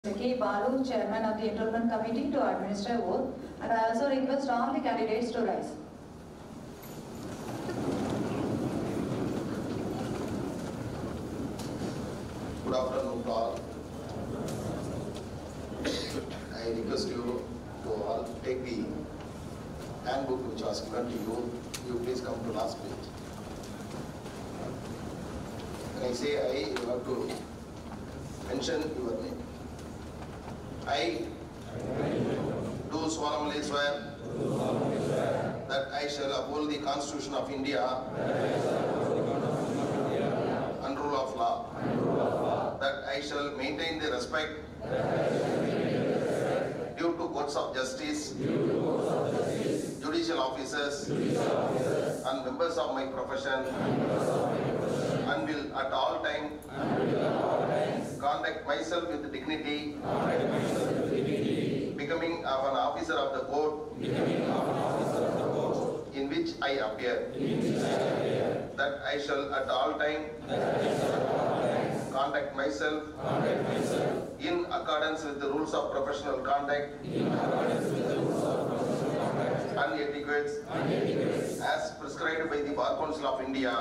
Mr. K. Balu, Chairman of the Enrollment Committee to administer oath, and I also request all the candidates to rise. Good afternoon to all. I request you to all take the handbook which was given to you. You please come to last page. When I say I, you have to mention your name. I do solemnly swear that I shall uphold the Constitution of India and rule of law. That I shall maintain the respect due to courts of justice, judicial officers, and members of my profession, and will at all time conduct myself with dignity, becoming of an officer of the court in which I appear. That I shall at all time conduct myself in accordance with the rules of professional conduct and etiquettes as prescribed by the Bar Council of India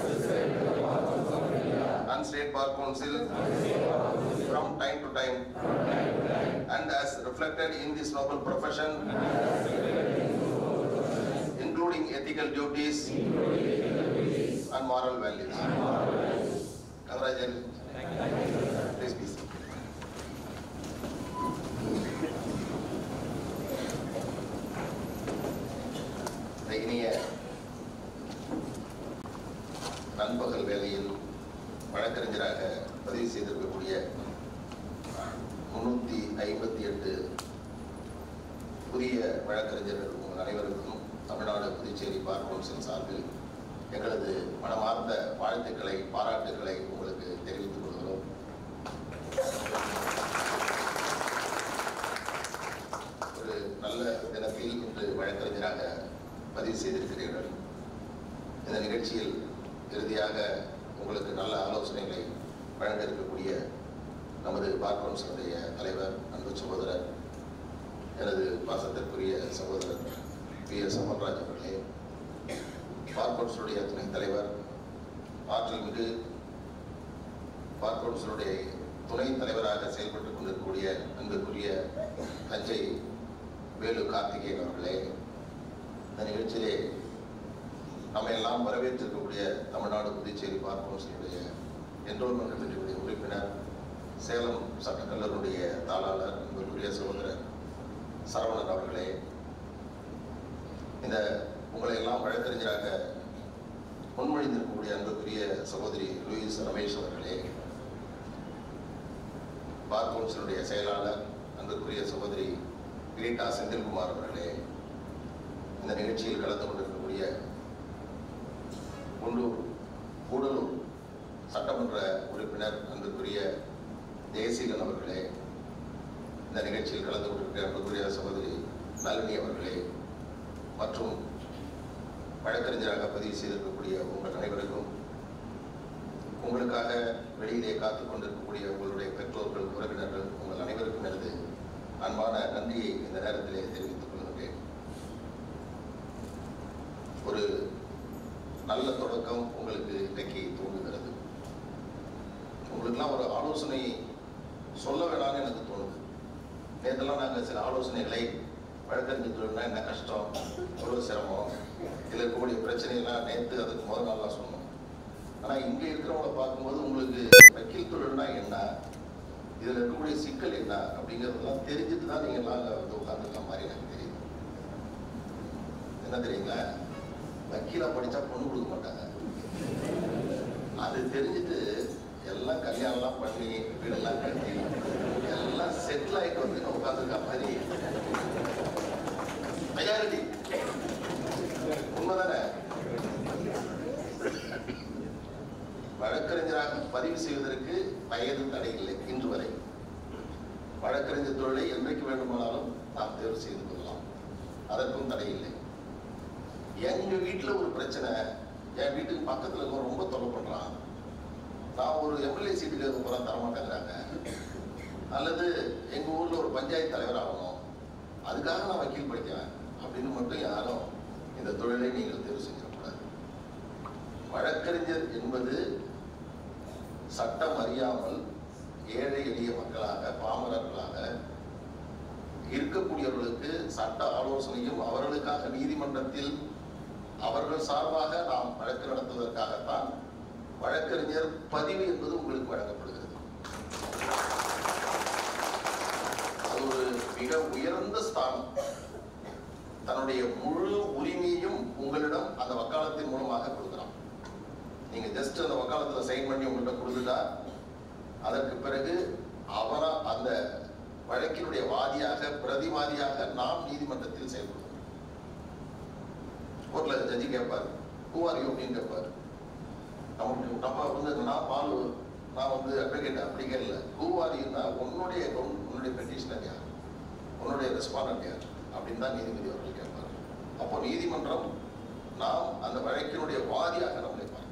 and State Bar Council from time to time and as reflected in this noble profession including ethical duties and moral values. Congratulations. Please be seated. இந்த இனிய நண்பகல் வேளையில் வழக்கறிஞராக பதிவு செய்திருக்கக்கூடிய முன்னூத்தி ஐம்பத்தி எட்டு புதிய வழக்கறிஞர்கள் உங்கள் அனைவருக்கும் தமிழ்நாடு புதுச்சேரி பார் கவுன்சில் சார்பில் எங்களது மனமார்ந்த வாழ்த்துக்களை பாராட்டுக்களை உங்களுக்கு தெரிவித்துக் கொள்கிறோம் ஒரு நல்ல தினத்தில் இன்று வழக்கறிஞராக பதிவு செய்திருக்கிறீர்கள் இந்த நிகழ்ச்சியில் இறுதியாக உங்களுக்கு நல்ல ஆலோசனைகளை வழங்க இருக்கக்கூடிய நமது பார் கவுன்சிலுடைய தலைவர் அன்பு சகோதரர் எனது பாசத்திற்குரிய சகோதரர் பி எஸ் அமர்ராஜ் அவர்களே பார் கவுன்சிலுடைய துணைத் தலைவர் ஆற்றல் மிகு பார் கவுன்சிலுடைய துணைத் தலைவராக செயல்பட்டுக் கொண்டிருக்கக்கூடிய அன்புக்குரிய தஞ்சை வேலு கார்த்திகேயன் அவர்களே இந்த நிகழ்ச்சியிலே நம்ம எல்லாம் வரவேற்றிருக்கக்கூடிய தமிழ்நாடு புதுச்சேரி பார் கவுன்சிலுடைய என்ரோல்மெண்ட் கமிட்டியுடைய உறுப்பினர் சேலம் சட்டக்கல்லூருடைய தாளாளர் அன்புக்குரிய சகோதரர் சரவணன் அவர்களே இந்த உங்களை எல்லாம் வழக்கறிஞராக முன்மொழிந்திருக்கக்கூடிய அன்புக்குரிய சகோதரி லூயிஸ் ரமேஷ் அவர்களே பார் கவுன்சிலுடைய செயலாளர் அன்புக்குரிய சகோதரி கிரீட்டா செந்தில்குமார் அவர்களே இந்த நிகழ்ச்சியில் கலந்து கொண்டிருக்கக்கூடிய குண்டூர் கூடலூர் சட்டமன்ற உறுப்பினர் அன்புக்குரிய ஜெயசீலன் அவர்களே இந்த நிகழ்ச்சியில் கலந்து கொண்டிருக்கிற அன்புக்குரிய சகோதரி நளினி அவர்களே மற்றும் வழக்கறிஞராக பதிவு செய்திருக்கக்கூடிய உங்கள் அனைவருக்கும் உங்களுக்காக வெளியிலே காத்துக் கொண்டிருக்கக்கூடிய உங்களுடைய பெற்றோர்கள் உறவினர்கள் உங்கள் அனைவருக்கும் எனது அன்பான நன்றியை இந்த நேரத்திலே தெரிவித்துக் கொள்கிறேன் ஒரு நல்ல தொடக்கம் உங்களுக்கு இன்றைக்கு தோன்றுகிறது உங்களுக்கெல்லாம் ஒரு ஆலோசனை சொல்ல வேணாம்னு எனக்கு தோணுது நேற்றெல்லாம் நாங்கள் சில ஆலோசனைகளை வழக்கறிஞர் தொழில்னா என்ன கஷ்டம் எவ்வளோ சிரமம் இதில் இருக்கக்கூடிய பிரச்சனையெல்லாம் நேற்று அதுக்கு முதல் நாளாக சொன்னோம் ஆனால் இங்கே இருக்கிறவங்கள பார்க்கும்போது உங்களுக்கு வக்கீல் தொழில்னா என்ன இதில் இருக்கக்கூடிய சிக்கல் என்ன அப்படிங்கிறதெல்லாம் தெரிஞ்சுட்டு தான் நீங்கள்லாம் அங்கே வந்து உட்காந்துருக்க மாதிரி எனக்கு தெரியுது என்ன தெரியுங்களா வக்கீலா படித்தா பொண்ணு கொடுக்க மாட்டாங்க அது தெரிஞ்சுட்டு எல்லாம் கல்யாணம்லாம் பண்ணி வீடெல்லாம் கட்டி எல்லாம் செட்டில் ஆகிட்டு வந்து உட்காந்துருக்க மாதிரி மெஜாரிட்டி உண்மைதானே வழக்கறிஞராக பதிவு செய்வதற்கு வயது தடை இல்லை இன்று வரை வழக்கறிஞர் தொழிலை என்றைக்கு வேண்டுமானாலும் நாம் தேர்வு செய்து கொள்ளலாம் அதற்கும் தடை இல்லை எங்க வீட்டுல ஒரு பிரச்சனை என் வீட்டுக்கு பக்கத்துல இருக்கவன் ரொம்ப தொல்லை பண்றான் நான் ஒரு எம்எல்ஏ சீட்டுக்கு போறேன் தர மாட்டேங்கிறாங்க அல்லது எங்க ஊர்ல ஒரு பஞ்சாயத்து தலைவர் ஆகணும் அதுக்காக நான் வக்கீல் படிக்கிறேன் அப்படின்னு மட்டும் யாரும் இந்த தொழிலை நீங்கள் தேர்வு செஞ்சிடக்கூடாது வழக்கறிஞர் என்பது சட்டம் அறியாமல் ஏழை எளிய மக்களாக பாமரர்களாக இருக்கக்கூடியவர்களுக்கு சட்ட ஆலோசனையும் அவர்களுக்காக நீதிமன்றத்தில் அவர்கள் சார்பாக நாம் வழக்கு நடத்துவதற்காகத்தான் வழக்கறிஞர் பதிவு என்பது உங்களுக்கு வழங்கப்படுகிறது அது ஒரு மிக உயர்ந்த ஸ்தானம் தன்னுடைய முழு உரிமையும் உங்களிடம் அந்த வக்காலத்தின் மூலமாக கொடுக்குறான் நீங்க ஜஸ்ட் அந்த வக்காலத்துல சைன் பண்ணி உங்கள்கிட்ட கொடுத்துட்டா அதற்கு பிறகு அவரா அந்த வழக்கினுடைய வாதியாக பிரதிவாதியாக நாம் நீதிமன்றத்தில் செயல்படுவோம் கோர்ட்ல ஜட்ஜி கேட்பார் பூவாரி அப்படின்னு கேட்பார் நமக்கு நம்ம வந்து நான் பாலு நான் வந்து அட்வொகேட் அப்படி கேட்கல பூவாரின்னா உன்னுடைய உன்னுடைய பெட்டிஷனர் யார் உன்னுடைய ரெஸ்பாண்டன்ட் யார் அப்படின்னு தான் நீதிபதி அவர்கள் கேட்பார் அப்போ நீதிமன்றம் நாம் அந்த வழக்கினுடைய வாதியாக நம்மளை பார்க்கிறோம்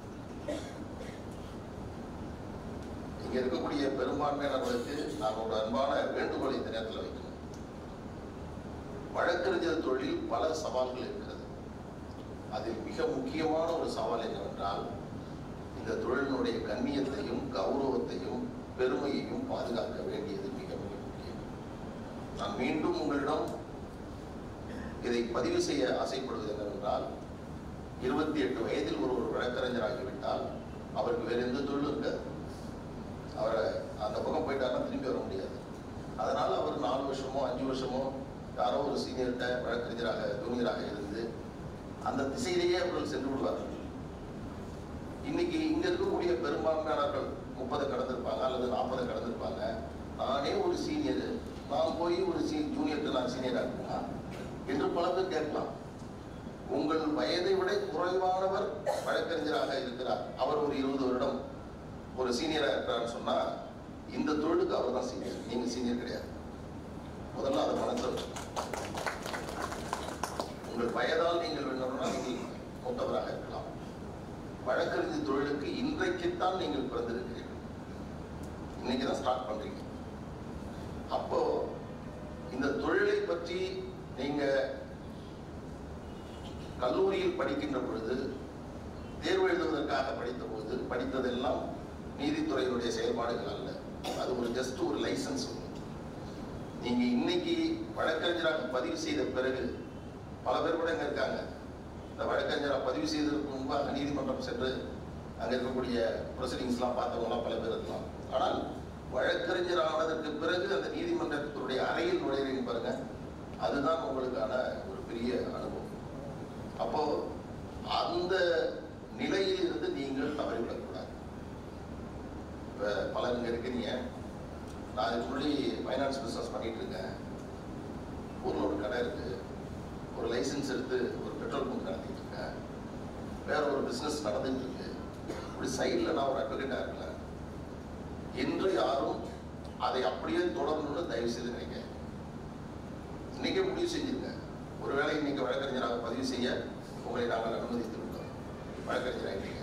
இங்க இருக்கக்கூடிய பெரும்பான்மையானவர்களுக்கு நான் ஒரு அன்பான வேண்டுகோளை இந்த நேரத்தில் வைக்கணும் வழக்கறிஞர் தொழில் பல சவால்கள் இருக்கிறது அதில் மிக முக்கியமான ஒரு சவால் என்னவென்றால் இந்த தொழிலினுடைய கண்ணியத்தையும் கௌரவத்தையும் பெருமையையும் பாதுகாக்க வேண்டியது மிக மிக முக்கியம் நான் மீண்டும் உங்களிடம் இதை பதிவு செய்ய ஆசைப்படுவது என்னவென்றால் இருபத்தி எட்டு வயதில் ஒரு ஒரு வழக்கறிஞராகிவிட்டால் அவருக்கு வேற எந்த தொழிலும் இருக்காது அவரை அந்த பக்கம் போயிட்டாருன்னா திரும்பி வர முடியாது அதனால அவர் நாலு வருஷமோ அஞ்சு வருஷமோ யாரோ ஒரு சீனியர்கிட்ட வழக்கறிஞராக ஜூனியராக இருந்து அந்த திசையிலேயே அவர்கள் சென்று விடுவார்கள் இன்னைக்கு இங்க இருக்கக்கூடிய பெரும்பான்மையானவர்கள் முப்பது கடந்திருப்பாங்க அல்லது நாற்பது கடந்திருப்பாங்க நானே ஒரு சீனியர் நான் போய் ஒரு சீ ஜூனியருக்கு நான் சீனியராக இருக்குமா என்று பல பேர் கேட்கலாம் உங்கள் வயதை விட குறைவானவர் வழக்கறிஞராக இருக்கிறார் அவர் ஒரு இருபது வருடம் ஒரு சீனியரா இருக்கிறான்னு சொன்னா இந்த தொழிலுக்கு அவர் தான் சீனியர் நீங்க சீனியர் கிடையாது முதல்ல அதை மனசில் வச்சுக்கணும். உங்கள் வயதால் நீங்கள் வேணும்னா நீங்கள் மூத்தவராக இருக்கலாம் வழக்கறிஞர் தொழிலுக்கு இன்றைக்குத்தான் நீங்கள் பிறந்திருக்கிறீர்கள் இன்னைக்கு தான் ஸ்டார்ட் பண்றீங்க அப்போ இந்த தொழிலை பற்றி நீங்க கல்லூரியில் படிக்கின்ற பொழுது தேர்வு எழுதுவதற்காக படித்த பொழுது படித்ததெல்லாம் நீதித்துறையினுடைய செயல்பாடுகள் அல்ல அது ஒரு ஜஸ்ட் ஒரு லைசன்ஸ் நீங்க இன்னைக்கு வழக்கறிஞராக பதிவு செய்த பிறகு பல பேர் கூட இங்க இருக்காங்க இந்த வழக்கறிஞராக பதிவு செய்ததற்கு முன்பாக நீதிமன்றம் சென்று அங்க இருக்கக்கூடிய ப்ரொசீடிங்ஸ்லாம் பார்த்தவங்கலாம் பல பேர் இருக்கலாம் ஆனால் வழக்கறிஞர் ஆனதற்கு பிறகு அந்த நீதிமன்றத்தினுடைய அறையில் நுழைறீங்க பாருங்க அதுதான் உங்களுக்கான ஒரு பெரிய அனுபவம் அப்போ அந்த நிலையில் இருந்து நீங்கள் தவறிவிடக்கூடாது இப்ப பலர் இங்க இருக்கிறீங்க நான் இதுக்கு முன்னாடி ஃபைனான்ஸ் பிஸ்னஸ் பண்ணிட்டு இருக்கேன் ஊர்ல ஒரு கடை இருக்கு ஒரு லைசென்ஸ் எடுத்து ஒரு பெட்ரோல் பங்க் நடத்திட்டு இருக்கேன் வேற ஒரு பிசினஸ் நடந்துட்டு இருக்கு இப்படி சைடில் நான் ஒரு அட்வொகேட்டா இருக்கல என்று யாரும் அதை அப்படியே தொடரணும்னு தயவு செய்து நினைக்க இன்னைக்கே முடிவு செஞ்சிருங்க ஒருவேளை இன்னைக்கு வழக்கறிஞராக பதிவு செய்ய உங்களை நாங்கள் அனுமதித்து விட்டோம் வழக்கறிஞராகிட்டீங்க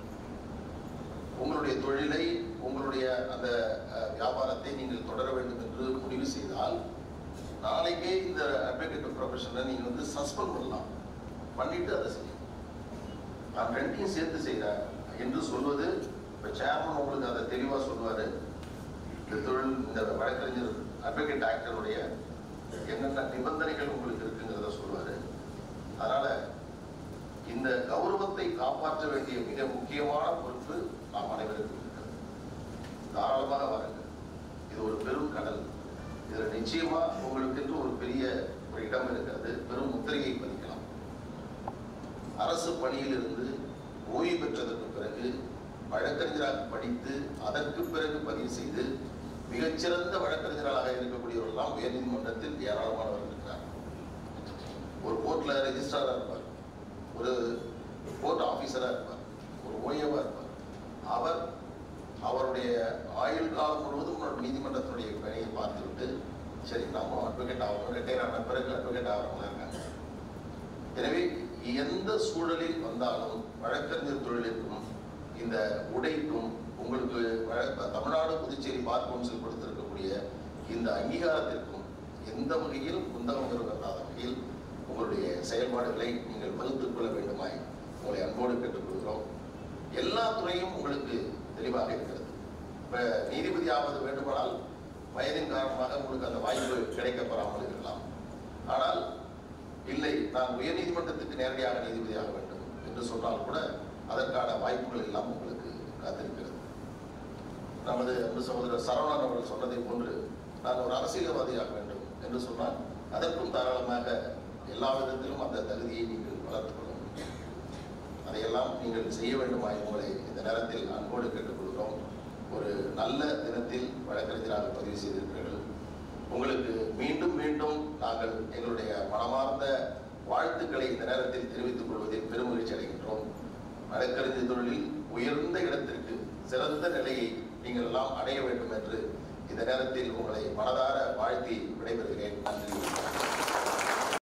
உங்களுடைய தொழிலை உங்களுடைய அந்த அஹ், வியாபாரத்தை நீங்கள் தொடர வேண்டும் என்று முடிவு செய்தால் நாளைக்கே இந்த அட்வொகேட் ப்ரொஃபஷனை நீங்கள் வந்து சஸ்பெண்ட் பண்ணலாம் பண்ணிட்டு அதை செய்யும் நான் ரெண்டையும் சேர்த்து செய்கிறேன் என்று சொல்வது இப்போ சேர்மன் உங்களுக்கு அதை தெளிவாக சொல்லுவார் இந்த தொழில் இந்த வழக்கறிஞர் அட்வொகேட் ஆக்டருடைய என்னென்ன நிபந்தனைகள் உங்களுக்கு இருக்குங்கிறத சொல்லுவார் அதனால இந்த கௌரவத்தை காப்பாற்ற வேண்டிய மிக முக்கியமான பொறுப்பு நாம் அனைவருக்கும் இருக்கிறது தாராளமாக வாருங்கள் இது ஒரு பெரும் கடல் இதில் நிச்சயமா உங்களுக்கு என்று ஒரு பெரிய ஒரு இடம் இருக்கிறது பெரும் முத்திரையை பதிக்கலாம் அரசு பணியில் இருந்து ஓய்வு பெற்றதற்கு பிறகு வழக்கறிஞராக படித்து அதற்கு பிறகு பதிவு செய்து மிகச்சிறந்த வழக்கறிஞர்களாக இருக்கக்கூடியவர்கள்லாம் உயர்நீதிமன்றத்தில் ஏராளமானவர்கள் இருக்கிறார் ஒரு கோர்ட்ல ரெஜிஸ்ட்ராரா இருப்பார் ஒரு கோர்ட் ஆபீசரா இருப்பார் ஒரு ஓஏவா இருப்பார் அவர் அவருடைய ஆயுள் காலம் முழுவதும் ஒரு நீதிமன்றத்தினுடைய பணியை பார்த்துவிட்டு சரி நம்ம அட்வொகேட் ஆகணும் ரிட்டையர் ஆன பிறகு அட்வொகேட் ஆகிறவங்க இருக்காங்க எனவே எந்த சூழலில் வந்தாலும் வழக்கறிஞர் தொழிலுக்கும் இந்த உடைக்கும் உங்களுக்கு வழ- தமிழ்நாடு புதுச்சேரி பார் கவுன்சில் கொடுத்திருக்கக்கூடிய கிடைத்திருக்கக்கூடிய இந்த அங்கீகாரத்திற்கும் எந்த வகையில் குந்தகம் பெறுவதாத வகையில் உங்களுடைய செயல்பாடுகளை நீங்கள் வகுத்துக் கொள்ள வேண்டுமாய் உங்களை அன்போடு கேட்டுக்கொள்கிறோம் எல்லா துறையும் உங்களுக்கு தெளிவாக இருக்கிறது இப்ப நீதிபதி ஆவது வேண்டுமானால் வயதின் காரணமாக உங்களுக்கு அந்த வாய்ப்பு கிடைக்கப்பெறாமல் இருக்கலாம் ஆனால் இல்லை நான் உயர்நீதிமன்றத்துக்கு நேரடியாக நீதிபதியாக வேண்டும் என்று சொன்னால் கூட அதற்கான வாய்ப்புகள் எல்லாம் உங்களுக்கு காத்திருக்கிறது நமது அன்பு சகோதரர் சரவணன் அவர்கள் சொன்னதை போன்று நான் ஒரு அரசியல்வாதியாக வேண்டும் என்று சொன்னால் அதற்கும் தாராளமாக எல்லா விதத்திலும் அந்த தகுதியை நீங்கள் வளர்த்துக் கொள்ள முடியும் அதையெல்லாம் நீங்கள் செய்ய வேண்டுமாய் உங்களை இந்த நேரத்தில் அன்போடு கேட்டுக்கொள்கிறோம் ஒரு நல்ல தினத்தில் வழக்கறிஞராக பதிவு செய்திருக்கிறீர்கள் உங்களுக்கு மீண்டும் மீண்டும் நாங்கள் எங்களுடைய மனமார்ந்த வாழ்த்துக்களை இந்த நேரத்தில் தெரிவித்துக் கொள்வதில் பெருமகிழ்ச்சி அடைகின்றோம் வழக்கறிஞர் தொழிலில் உயர்ந்த இடத்திற்கு சிறந்த நிலையை நீங்கள் எல்லாம் அடைய வேண்டும் என்று இந்த நேரத்தில் உங்களை மனதார வாழ்த்தி விடைபெறுகிறேன் நன்றி